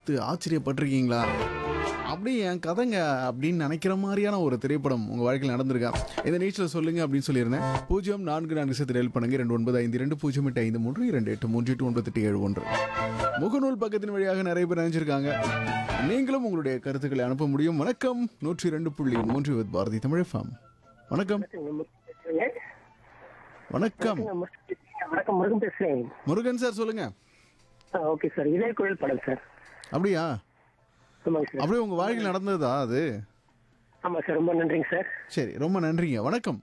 பார்த்து ஆச்சரியப்பட்டிருக்கீங்களா அப்படியே என் கதைங்க அப்படின்னு நினைக்கிற மாதிரியான ஒரு திரைப்படம் உங்கள் வாழ்க்கையில் நடந்திருக்கா இந்த நிகழ்ச்சியில் சொல்லுங்க அப்படின்னு சொல்லியிருந்தேன் பூஜ்ஜியம் நான்கு நான்கு சத்து ரயில் பண்ணுங்க ரெண்டு ஒன்பது ஐந்து ரெண்டு பூஜ்ஜியம் எட்டு ஐந்து மூன்று இரண்டு எட்டு மூன்று எட்டு ஒன்பது எட்டு ஏழு ஒன்று முகநூல் பக்கத்தின் வழியாக நிறைய பேர் நினைச்சிருக்காங்க நீங்களும் உங்களுடைய கருத்துக்களை அனுப்ப முடியும் வணக்கம் நூற்றி ரெண்டு புள்ளி மூன்று வித் பாரதி தமிழ் ஃபார்ம் வணக்கம் வணக்கம் வணக்கம் முருகன் பேசுறேன் முருகன் சார் சொல்லுங்க ஓகே சார் இதே கோயில் படம் சார் அப்படியா ஆமாங்க சார் அப்படியே உங்க வாழ்க்கையில் நடந்ததா அது ஆமா சார் ரொம்ப நன்றிங்க சார் சரி ரொம்ப நன்றிங்க வணக்கம்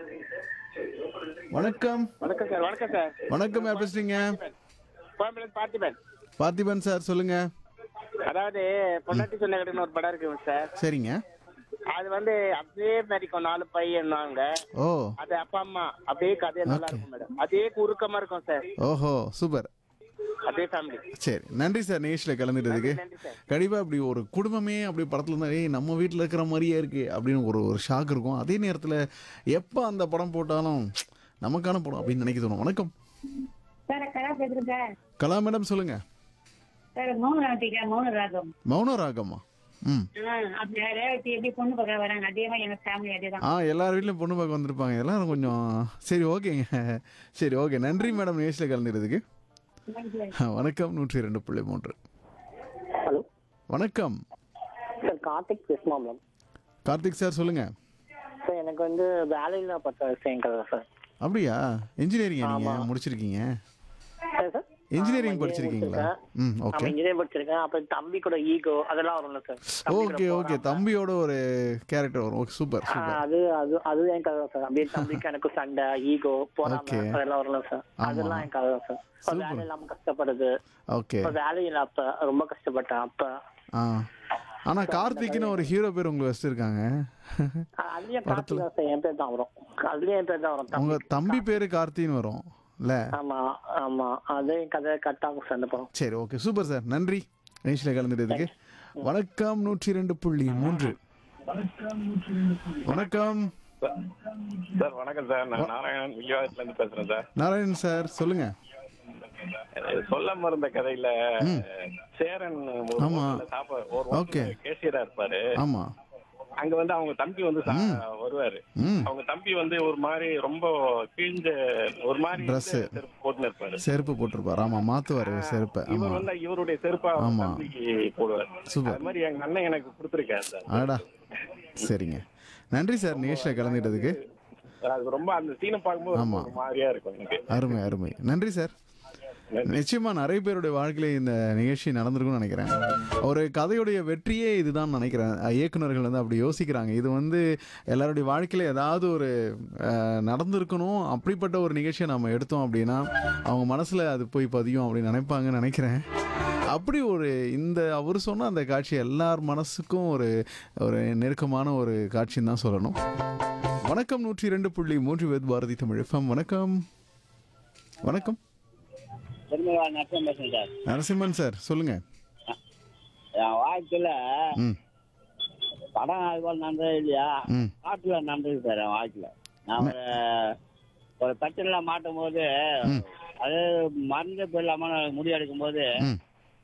வணக்கம் வணக்கம் சார் வணக்கம் சார் வணக்கம் யார் பேசுறீங்க கோயம்புலேருந்து பார்த்திபன் பார்த்திபன் சார் சொல்லுங்க அதாவது பொண்டாட்டி சொன்ன கடைன்னு ஒரு படம் இருக்குங்க சார் சரிங்க அது வந்து அப்படியே மாதிரிக்கும் நாலு பையன்வாங்க ஓ அது அப்பா அம்மா அப்படியே கதையா நல்லா இருக்கும் மேடம் அதே குறுக்கமா இருக்கும் சார் ஓஹோ சூப்பர் அதே ஃபேமிலி சரி நன்றி சார் நிகழ்ச்சியில் கலந்துட்டதுக்கு நன்றி சார் கண்டிப்பா அப்படி ஒரு குடும்பமே அப்படி படத்துல இருந்தா ஏய் நம்ம வீட்டில் இருக்கிற மாதிரியே இருக்கு அப்படின்னு ஒரு ஒரு ஷாக் இருக்கும் அதே நேரத்தில் எப்போ அந்த படம் போட்டாலும் நமக்கான படம் அப்படின்னு நினைக்க தோணும் வணக்கம் சார் கலா பேசுறேன் சார் கலா மேடம் சொல்லுங்க சார் மௌன ராத்திகா மௌன ராகம் மௌன ராகமா ம் ஆ, அப்படி ரேவதி எப்படி பொண்ணு பார்க்க வராங்க அதே மாதிரி எங்க ஃபேமிலி அதே தான் ஆ எல்லார் வீட்லையும் பொண்ணு பார்க்க வந்திருப்பாங்க எல்லாரும் கொஞ்சம் சரி ஓகேங்க சரி ஓகே நன்றி மேடம் நிகழ்ச்சியில் கலந்துக்கிறதுக்கு வணக்கம் நூற்றி ரெண்டு புள்ளி மூன்று ஹலோ வணக்கம் சார் கார்த்திக் பேசுமா மேம் கார்த்திக் சார் சொல்லுங்க சார் எனக்கு வந்து வேலையில பத்த விஷயம் கதை சார் அப்படியா இன்ஜினியரிங் நீங்க முடிச்சிருக்கீங்க சார் சார் இன்ஜினியரிங் படிச்சிருக்கீங்களா ம் ஆமா ஓகே இன்ஜினியர் படிச்சிருக்கேன் அப்புறம் தம்பி கூட ஈகோ அதெல்லாம் வரும்ல சார் தம்பி கூட ஓகே ஓகே போறாம. தம்பியோட ஒரு கேரக்டர் வரும் ஓகே சூப்பர் ஆ, சூப்பர் அது அது அது என் கதை தான் சார் அப்படியே தம்பிக்கு எனக்கு சண்டை ஈகோ போறாம Okay. அதெல்லாம் வரும்ல சார் ஆமா. அதெல்லாம் என் கதை தான் சார் இப்ப Super. வேலை இல்லாம கஷ்டப்படுது ஓகே இப்ப வேலையில அப்ப ரொம்ப கஷ்டப்பட்டேன் அப்ப ஆ ஆனா கார்த்திக்னு ஒரு ஹீரோ பேர் உங்களுக்கு வச்சிருக்காங்க ஆ, அதுலயும் கார்த்தி தான் சார் என் பேர் தான் வரும் அதுலயும் என் பேர் தான் வரும் உங்க தம்பி. தம்பி பேரு கார்த்தின்னு வரும் இல்ல ஆமா ஆமா அது என் கதை கட்டாகும் சார் அந்த படம் சரி ஓகே சூப்பர் சார் நன்றி நிகழ்ச்சியில் கலந்துட்டதுக்கு வணக்கம் நூற்றி ரெண்டு புள்ளி மூன்று வணக்கம் சார் வணக்கம் சார் நான் நாராயணன் வில்லிவாக்கத்துல இருந்து பேசுறேன் சார் நாராயணன் சார் சொல்லுங்க அஹ் சொல்ல மறந்த கதையில சேரன் ஒரு ஆமா. hotel ல சாப்ப ஒரு Okay. கேசியரா இருப்பாரு ஆமா அங்க வந்து அவங்க தம்பி வந்து சா- வருவாரு ம் அவங்க தம்பி வந்து ஒரு மாதிரி ரொம்ப கிழிஞ்ச ஒரு மாதிரி Dress. இந்த செருப்பு போட்டுன்னு இருப்பாரு செருப்பு போட்டிருப்பார் ஆமா மாத்துவாரு செருப்பை ஆமா இவர் வந்து இவருடைய செருப்பா அவங்க ஆமா. தம்பிக்கு போடுவார் Super. அது மாதிரி எங்க அண்ணன் எனக்கு கொடுத்துருக்காரு சார் ஆடா சரிங்க நன்றி சார் நிகழ்ச்சியில் கலந்துட்டதுக்கு அது ரொம்ப அந்த சீனை பார்க்கும்போது ரொம்ப ஆமா. ஒரு மாதிரியா இருக்கும் எனக்கு அருமை அருமை நன்றி சார் நிச்சயமா நிறைய பேருடைய வாழ்க்கையில இந்த நிகழ்ச்சி நடந்திருக்கும்னு நினைக்கிறேன் ஒரு கதையுடைய வெற்றியே இதுதான் நினைக்கிறேன் அஹ் இயக்குனர்கள் வந்து அப்படி யோசிக்கிறாங்க இது வந்து எல்லாருடைய வாழ்க்கையில ஏதாவது ஒரு அஹ், நடந்திருக்கணும் அப்படிப்பட்ட ஒரு நிகழ்ச்சியை நம்ம எடுத்தோம் அப்படின்னா அவங்க மனசுல அது போய் பதியும் அப்படின்னு நினைப்பாங்கன்னு நினைக்கிறேன் அப்படி ஒரு இந்த அவர் சொன்ன அந்த காட்சி எல்லார் மனசுக்கும் ஒரு ஒரு நெருக்கமான ஒரு காட்சின்னு தான் சொல்லணும் வணக்கம் நூற்றி இரண்டு புள்ளி மூன்று வேத் பாரதி தமிழ் FM. வணக்கம் வணக்கம் நட்சம் பேசுறேன் சார் நரசிம்மன் சார் சொல்லுங்க என் வாழ்க்கையில ம் படம் அது போல நடந்தது இல்லையா ம் பாட்டுல நடந்தது சார் என் வாழ்க்கையில நான் ஒரு ஒரு பிரச்சனைல மாட்டும் போது ம். அது மருந்து போயிடலாம முடி எடுக்கும் போது ம்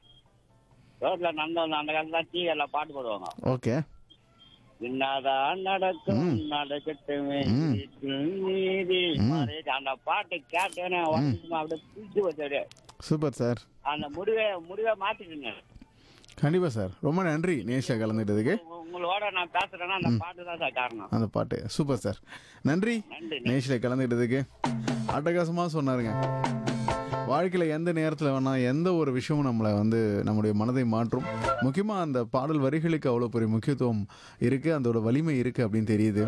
ரோட்ல நடந்து வந்து அந்த காலத்துல டீ எல்லாம் பாட்டு போடுவாங்க ஓகே என்னதான் நடக்கும் ம். நடக்கட்டுமே ம். வீட்டில் நீதி ம். மறைவு. அந்த பாட்டு கேட்டேன்னு வந்து அப்படியே பிடிச்சி வச்சாரு சூப்பர் சார் அந்த முடிவை முடிவை மாத்திட்டுங்க கண்டிப்பாக சார் ரொம்ப நன்றி நேஷா கலந்துட்டதுக்கு உங்க- உங்களோட நான் பேசுறேன்னா அந்த பாட்டு தான் சார் காரணம் அந்த பாட்டு சூப்பர் சார் நன்றி நன்றி நேஷில் கலந்துக்கிட்டதுக்கு அட்டகாசமாக சொன்னாருங்க வாழ்க்கையில் எந்த நேரத்தில் வேணால் எந்த ஒரு விஷயமும் நம்மளை வந்து நம்முடைய மனதை மாற்றும் முக்கியமாக அந்த பாடல் வரிகளுக்கு அவ்வளோ பெரிய முக்கியத்துவம் இருக்குது அதோட வலிமை இருக்குது அப்படின்னு தெரியுது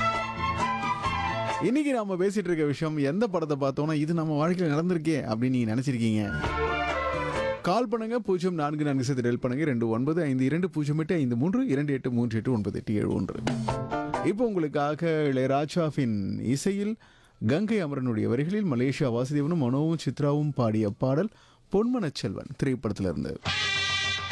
இன்னைக்கு நாம பேசிட்டு இருக்க விஷயம் எந்த படத்தை பார்த்தோம்னா இது நம்ம வாழ்க்கையில் நடந்திருக்கே அப்படின்னு நீங்க நினைச்சிருக்கீங்க கால் பண்ணுங்க பூஜ்ஜியம் நான்கு நான்கு சேர்த்து டெல் பண்ணுங்க ரெண்டு ஒன்பது ஐந்து இரண்டு பூஜ்ஜியம் எட்டு ஐந்து மூன்று இரண்டு எட்டு மூன்று எட்டு ஒன்பது எட்டு ஏழு ஒன்று இப்போ உங்களுக்காக இளையராஜாவின் இசையில் கங்கை அமரனுடைய வரிகளில் மலேசியா வாசுதேவனும் மனோவும் சித்ராவும் பாடிய பாடல் பொன்மனச் செல்வன் திரைப்படத்திலிருந்து